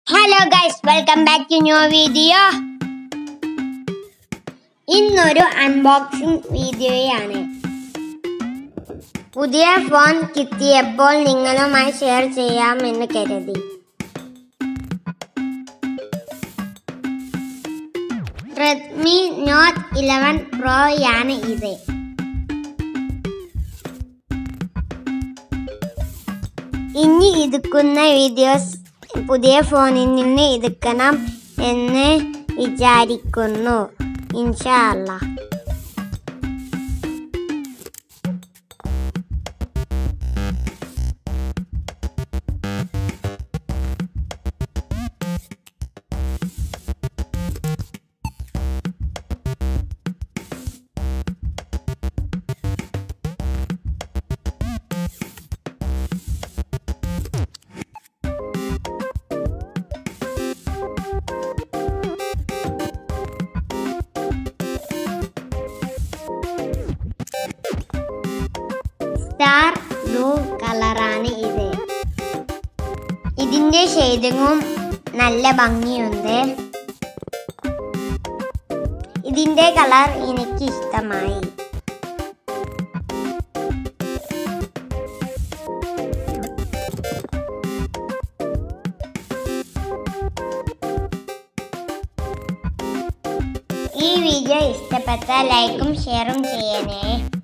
hello guys welcome back to new video ഇന്നൊരു unboxing വീഡിയോയാണ് പുതിയ ഫോൺ കിട്ടിയപ്പോൾ നിങ്ങളുമായി ഷെയർ ചെയ്യാമെന്ന് കരുതി റെഡ്മി നോട്ട് ഇലവൻ പ്രോയാണ് ഇത് ഇനി ഇതുക്കുന്ന വീഡിയോസ് പുതിയ ഫോണിൽ നിന്ന് എടുക്കണം എന്ന് വിചാരിക്കുന്നു ഇൻഷാ അല്ലാ സ്റ്റാർ ബ്ലൂ കളറാണ് ഇത് ഇതിന്റെ ഷെയ്ഡിങ്ങും നല്ല ഭംഗിയുണ്ട് ഇതിന്റെ കളർ എനിക്ക് ഇഷ്ടമായി ഈ വീഡിയോ ഇഷ്ടപ്പെട്ടാൽ ലൈക്കും ഷെയറും ചെയ്യണേ